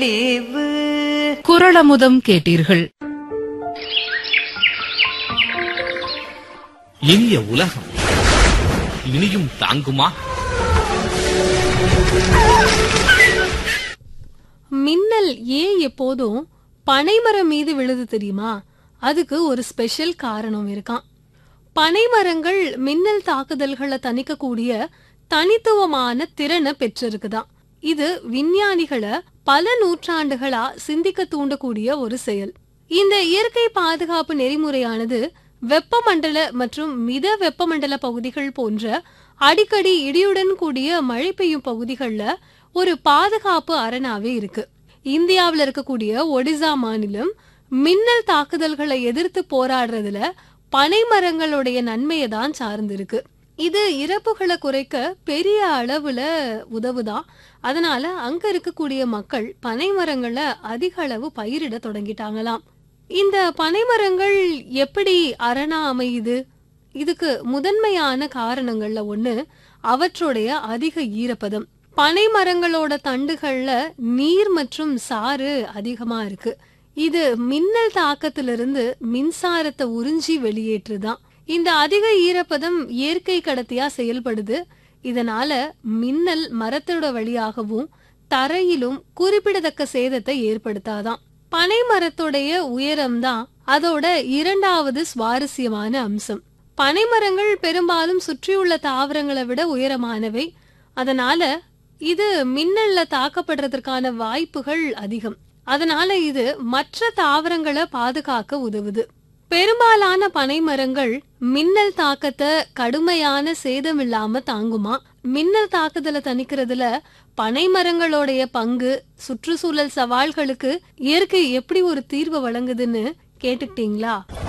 தேவு குரளமுதம் கேட்டீர்கள் இனிய உலகம் இனியும் தாங்குமா மின்னல் ஏன் எப்போதும் பனைமரம் மீது விழுது தெரியுமா அதுக்கு ஒரு ஸ்பெஷல் காரணம் இருக்கான் பனைமரங்கள் மின்னல் தாக்குதல்களை தணிக்கக்கூடிய தனித்துவமான திறனை பெற்றிருக்குதாம் இது விஞ்ஞானிகளை பல நூற்றாண்டுகளா சிந்திக்க தூண்டக்கூடிய ஒரு செயல் இந்த இயற்கை பாதுகாப்பு நெறிமுறையானது வெப்பமண்டல மற்றும் மித வெப்பமண்டல பகுதிகள் போன்ற அடிக்கடி இடியுடன் கூடிய மழை பெய்யும் பகுதிகள்ல ஒரு பாதுகாப்பு அரணாவே இருக்கு இந்தியாவுல இருக்கக்கூடிய ஒடிசா மாநிலம் மின்னல் தாக்குதல்களை எதிர்த்து போராடுறதுல பனைமரங்களுடைய நன்மையை தான் சார்ந்திருக்கு இது இறப்புகளை குறைக்க பெரிய அளவுல உதவுதான் அதனால அங்க இருக்கக்கூடிய மக்கள் பனைமரங்களை அதிக அளவு பயிரிட தொடங்கிட்டாங்களாம் இந்த பனைமரங்கள் எப்படி அரணா அமையுது இதுக்கு முதன்மையான காரணங்கள்ல ஒண்ணு அவற்றுடைய அதிக ஈரப்பதம் பனை மரங்களோட தண்டுகள்ல நீர் மற்றும் சாறு அதிகமா இருக்கு இது மின்னல் தாக்கத்திலிருந்து மின்சாரத்தை உறிஞ்சி வெளியேற்றுதான் இந்த அதிக ஈரப்பதம் இயற்கை கடத்தியா செயல்படுது இதனால மின்னல் மரத்தோட வழியாகவும் தரையிலும் குறிப்பிடத்தக்க சேதத்தை ஏற்படுத்தாதான் பனை மரத்துடைய உயரம்தான் அதோட இரண்டாவது சுவாரஸ்யமான அம்சம் பனைமரங்கள் பெரும்பாலும் சுற்றியுள்ள தாவரங்களை விட உயரமானவை அதனால இது மின்னல்ல தாக்கப்படுறதுக்கான வாய்ப்புகள் அதிகம் அதனால இது மற்ற தாவரங்களை பாதுகாக்க உதவுது பெரும்பாலான பனைமரங்கள் மின்னல் தாக்கத்தை கடுமையான சேதம் இல்லாம தாங்குமா மின்னல் தாக்குதலை தணிக்கிறதுல பனைமரங்களோடைய பங்கு சுற்றுச்சூழல் சவால்களுக்கு இயற்கை எப்படி ஒரு தீர்வு வழங்குதுன்னு கேட்டுக்கிட்டீங்களா